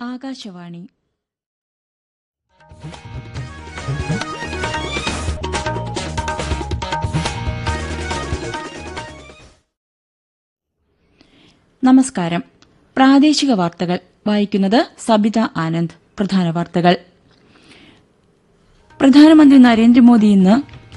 ആകാശവാണി നമസ്കാരം പ്രാദേശിക വാർത്തകൾ വായിക്കുന്നത് സബിത ആനന്ദ് പ്രധാന വാർത്തകൾ പ്രധാനമന്ത്രി നരേന്ദ്രമോദി ഇന്ന്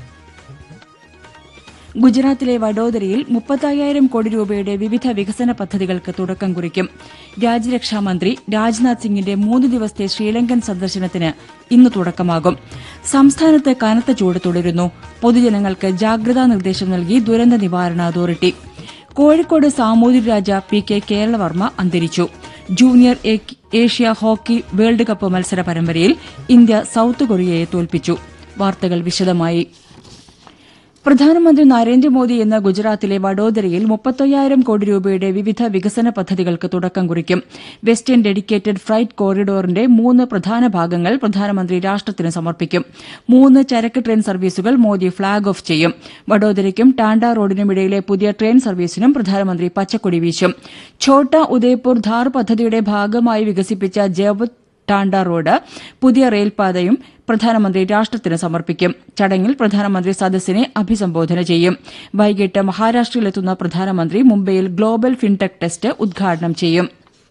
ഗുജറാത്തിലെ വഡോദരയിൽ മുപ്പത്തയ്യായിരം കോടി രൂപയുടെ വിവിധ വികസന പദ്ധതികൾക്ക് തുടക്കം കുറിക്കും രാജ്യരക്ഷാമന്ത്രി രാജ്നാഥ് സിംഗിന്റെ മൂന്ന് ദിവസത്തെ ശ്രീലങ്കൻ സന്ദർശനത്തിന് ഇന്ന് തുടക്കമാകും സംസ്ഥാനത്ത് കനത്ത ചൂട് തുടരുന്നു പൊതുജനങ്ങൾക്ക് ജാഗ്രതാ നിർദ്ദേശം നൽകി ദുരന്ത നിവാരണ authority Kozhikode Samoothiri Raja P K Keralavarma അന്തരിച്ചു ജൂനിയർ ഏ- ഏഷ്യ ഹോക്കി വേൾഡ് കപ്പ് മത്സര പരമ്പരയിൽ ഇന്ത്യ സൌത്ത് കൊറിയയെ തോൽപ്പിച്ചു വാർത്തകൾ വിശദമായി പ്രധാനമന്ത്രി നരേന്ദ്രമോദി ഇന്ന് ഗുജറാത്തിലെ വഡോദരയിൽ മുപ്പത്തയ്യായിരം കോടി രൂപയുടെ വിവിധ വികസന പദ്ധതികൾക്ക് തുടക്കം കുറിക്കും വെസ്റ്റേൺ ഡെഡിക്കേറ്റഡ് ഫ്രൈറ്റ് കോറിഡോറിന്റെ മൂന്ന് പ്രധാന ഭാഗങ്ങൾ പ്രധാനമന്ത്രി രാഷ്ട്രത്തിന് സമർപ്പിക്കും മൂന്ന് ചരക്ക് ട്രെയിൻ സർവീസുകൾ മോദി ഫ്ളാഗ് ഓഫ് ചെയ്യും വഡോദരയ്ക്കും ടാൻഡ റോഡിനുമിടയിലെ പുതിയ ട്രെയിൻ സർവീസിനും പ്രധാനമന്ത്രി പച്ചക്കൊടി വീശും ഛോട്ട ഉദയ്പൂർ ധാർ പദ്ധതിയുടെ ഭാഗമായി വികസിപ്പിച്ച ജവത് ടാൻഡ റോഡ് പുതിയ റെയിൽപാതയും പ്രധാനമന്ത്രി രാഷ്ട്രത്തിന് സമർപ്പിക്കും ചടങ്ങിൽ പ്രധാനമന്ത്രി സദസ്സിനെ അഭിസംബോധന ചെയ്യും വൈകിട്ട് മഹാരാഷ്ട്രയിലെത്തുന്ന പ്രധാനമന്ത്രി മുംബൈയിൽ ഗ്ലോബൽ ഫിൻടെക് ടെസ്റ്റ് ഉദ്ഘാടനം ചെയ്യും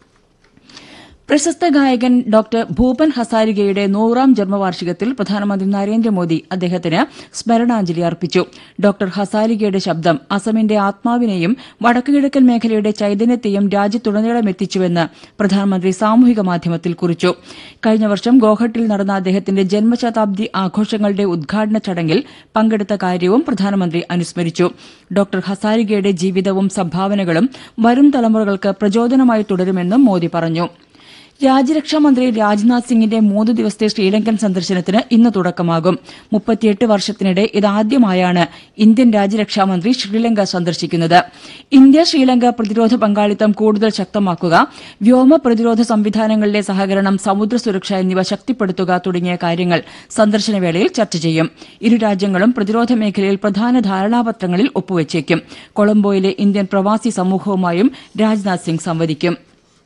പ്രശസ്ത ഗായകൻ ഡോക്ടർ ഭൂപൻ ഹസാരികയുടെ നൂറാം ജന്മവാർഷികത്തിൽ പ്രധാനമന്ത്രി നരേന്ദ്രമോദി അദ്ദേഹത്തിന് സ്മരണാഞ്ജലി അർപ്പിച്ചു ഡോക്ടർ ഹസാരികയുടെ ശബ്ദം അസമിന്റെ ആത്മാവിനെയും വടക്കുകിഴക്കൻ മേഖലയുടെ ചൈതന്യത്തെയും രാജ്യത്തുടനീളം എത്തിച്ചുവെന്ന് പ്രധാനമന്ത്രി സാമൂഹിക മാധ്യമത്തിൽ കുറിച്ചു കഴിഞ്ഞ വർഷം ഗോഹട്ടിൽ നടന്ന അദ്ദേഹത്തിന്റെ ജന്മശതാബ്ദി ആഘോഷങ്ങളുടെ ഉദ്ഘാടന ചടങ്ങിൽ പങ്കെടുത്ത കാര്യവും പ്രധാനമന്ത്രി അനുസ്മരിച്ചു ഡോക്ടർ ഹസാരികയുടെ ജീവിതവും സംഭാവനകളും വരും തലമുറകൾക്ക് പ്രചോദനമായി തുടരുമെന്നും മോദി പറഞ്ഞു രാജ്യരക്ഷാമന്ത്രി രാജ്നാഥ് സിംഗിന്റെ മൂന്ന് ദിവസത്തെ ശ്രീലങ്കൻ സന്ദർശനത്തിന് ഇന്ന് തുടക്കമാകും മുപ്പത്തിയെട്ട് വർഷത്തിനിടെ ഇതാദ്യമായാണ് ഇന്ത്യൻ രാജ്യരക്ഷാമന്ത്രി ശ്രീലങ്ക സന്ദർശിക്കുന്നത് ഇന്ത്യ ശ്രീലങ്ക പ്രതിരോധ പങ്കാളിത്തം കൂടുതൽ ശക്തമാക്കുക വ്യോമ പ്രതിരോധ സംവിധാനങ്ങളിലെ സഹകരണം സമുദ്ര സുരക്ഷ എന്നിവ ശക്തിപ്പെടുത്തുക തുടങ്ങിയ കാര്യങ്ങൾ സന്ദർശനവേളയിൽ ചർച്ച ചെയ്യും ഇരു രാജ്യങ്ങളും പ്രതിരോധ മേഖലയിൽ പ്രധാന ധാരണാപത്രങ്ങളിൽ ഒപ്പുവച്ചേക്കും കൊളംബോയിലെ ഇന്ത്യൻ പ്രവാസി സമൂഹവുമായും രാജ്നാഥ് സിംഗ് സംവദിക്കും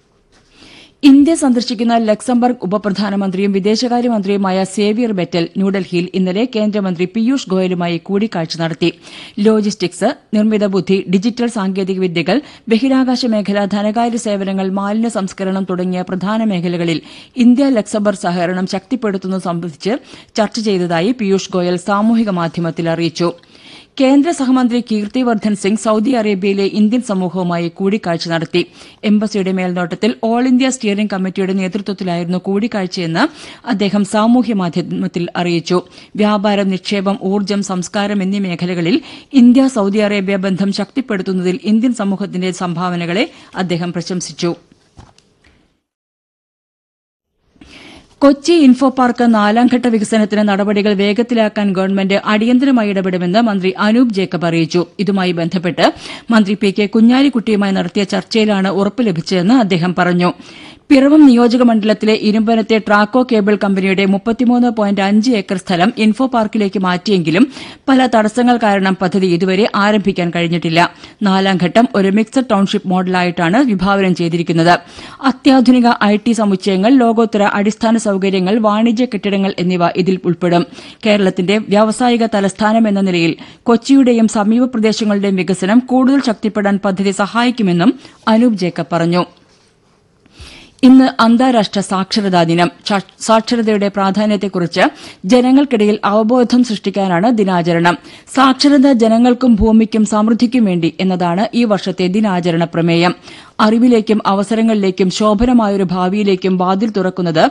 ഇന്ത്യ സന്ദർശിക്കുന്ന ലക്സംബർഗ് ഉപപ്രധാനമന്ത്രിയും വിദേശകാര്യമന്ത്രിയുമായ സേവിയർ ബെറ്റൽ ന്യൂഡൽഹിയിൽ ഇന്നലെ കേന്ദ്രമന്ത്രി പീയൂഷ് ഗോയലുമായി കൂടിക്കാഴ്ച നടത്തി ലോജിസ്റ്റിക്സ് നിർമ്മിത ബുദ്ധി ഡിജിറ്റൽ സാങ്കേതിക വിദ്യകൾ ബഹിരാകാശ മേഖല ധനകാര്യ സേവനങ്ങൾ മാലിന്യ സംസ്കരണം തുടങ്ങിയ പ്രധാന മേഖലകളിൽ ഇന്ത്യ ലക്സംബർഗ് സഹകരണം ശക്തിപ്പെടുത്തുന്നത് സംബന്ധിച്ച് ചർച്ച ചെയ്തതായി പീയൂഷ് ഗോയൽ സാമൂഹിക മാധ്യമത്തിൽ അറിയിച്ചു കേന്ദ്ര സഹമന്ത്രി കീർത്തിവർദ്ധൻ സിംഗ് സൌദി അറേബ്യയിലെ ഇന്ത്യൻ സമൂഹവുമായി കൂടിക്കാഴ്ച നടത്തി എംബസിയുടെ മേൽനോട്ടത്തിൽ ഓൾ ഇന്ത്യ സ്റ്റിയറിംഗ് കമ്മിറ്റിയുടെ നേതൃത്വത്തിലായിരുന്നു കൂടിക്കാഴ്ചയെന്ന് അദ്ദേഹം സാമൂഹ്യ മാധ്യമത്തിൽ അറിയിച്ചു വ്യാപാരം നിക്ഷേപം ഊർജ്ജം സംസ്കാരം എന്നീ മേഖലകളിൽ ഇന്ത്യ സൌദി അറേബ്യ ബന്ധം ശക്തിപ്പെടുത്തുന്നതിൽ ഇന്ത്യൻ സമൂഹത്തിന്റെ സംഭാവനകളെ അദ്ദേഹം പ്രശംസിച്ചു കൊച്ചി ഇൻഫോ പാർക്ക് നാലാംഘട്ട വികസനത്തിന് നടപടികൾ വേഗത്തിലാക്കാൻ ഗവൺമെന്റ് അടിയന്തരമായി ഇടപെടുമെന്ന് മന്ത്രി അനൂപ് ജേക്കബ് അറിയിച്ചു ഇതുമായി ബന്ധപ്പെട്ട് മന്ത്രി പി കെ കുഞ്ഞാലിക്കുട്ടിയുമായി നടത്തിയ ചർച്ചയിലാണ് ഉറപ്പ് ലഭിച്ചതെന്ന് അദ്ദേഹം പറഞ്ഞു പിറവം നിയോജക മണ്ഡലത്തിലെ ഇരുമ്പനത്തെ ട്രാക്കോ കേബിൾ കമ്പനിയുടെ മുപ്പത്തിമൂന്ന് പോയിന്റ് അഞ്ച് ഏക്കർ സ്ഥലം ഇൻഫോ പാർക്കിലേക്ക് മാറ്റിയെങ്കിലും പല തടസ്സങ്ങൾ കാരണം പദ്ധതി ഇതുവരെ ആരംഭിക്കാൻ കഴിഞ്ഞിട്ടില്ല നാലാം ഘട്ടം ഒരു മിക്സഡ് ടൌൺഷിപ്പ് മോഡലായിട്ടാണ് വിഭാവനം ചെയ്തിരിക്കുന്നത് അത്യാധുനിക ഐ ടി സമുച്ചയങ്ങൾ ലോകോത്തര അടിസ്ഥാന സൌകര്യങ്ങൾ വാണിജ്യ കെട്ടിടങ്ങൾ എന്നിവ ഇതിൽ ഉൾപ്പെടും കേരളത്തിന്റെ വ്യാവസായിക തലസ്ഥാനം എന്ന നിലയിൽ കൊച്ചിയുടെയും സമീപ പ്രദേശങ്ങളുടെയും വികസനം കൂടുതൽ ശക്തിപ്പെടാൻ പദ്ധതി സഹായിക്കുമെന്നും അനൂപ് ജേക്കബ് പറഞ്ഞു ഇന്ന് അന്താരാഷ്ട്ര സാക്ഷരതാ ദിനം സാ- സാക്ഷരതയുടെ പ്രാധാന്യത്തെക്കുറിച്ച് ജനങ്ങൾക്കിടയിൽ അവബോധം സൃഷ്ടിക്കാനാണ് ദിനാചരണം സാക്ഷരത ജനങ്ങൾക്കും ഭൂമിക്കും സമൃദ്ധിക്കും വേണ്ടി എന്നതാണ് ഈ വർഷത്തെ ദിനാചരണ പ്രമേയം അറിവിലേക്കും അവസരങ്ങളിലേക്കും ശോഭനമായൊരു ഭാവിയിലേക്കും വാതിൽ തുറക്കുന്നത്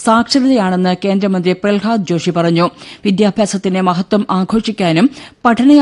സാക്ഷരതയാണെന്ന് കേന്ദ്രമന്ത്രി പ്രഹ്ലാദ് ജോഷി പറഞ്ഞു വിദ്യാഭ്യാസത്തിന്റെ മഹത്വം ആഘോഷിക്കാനും പഠന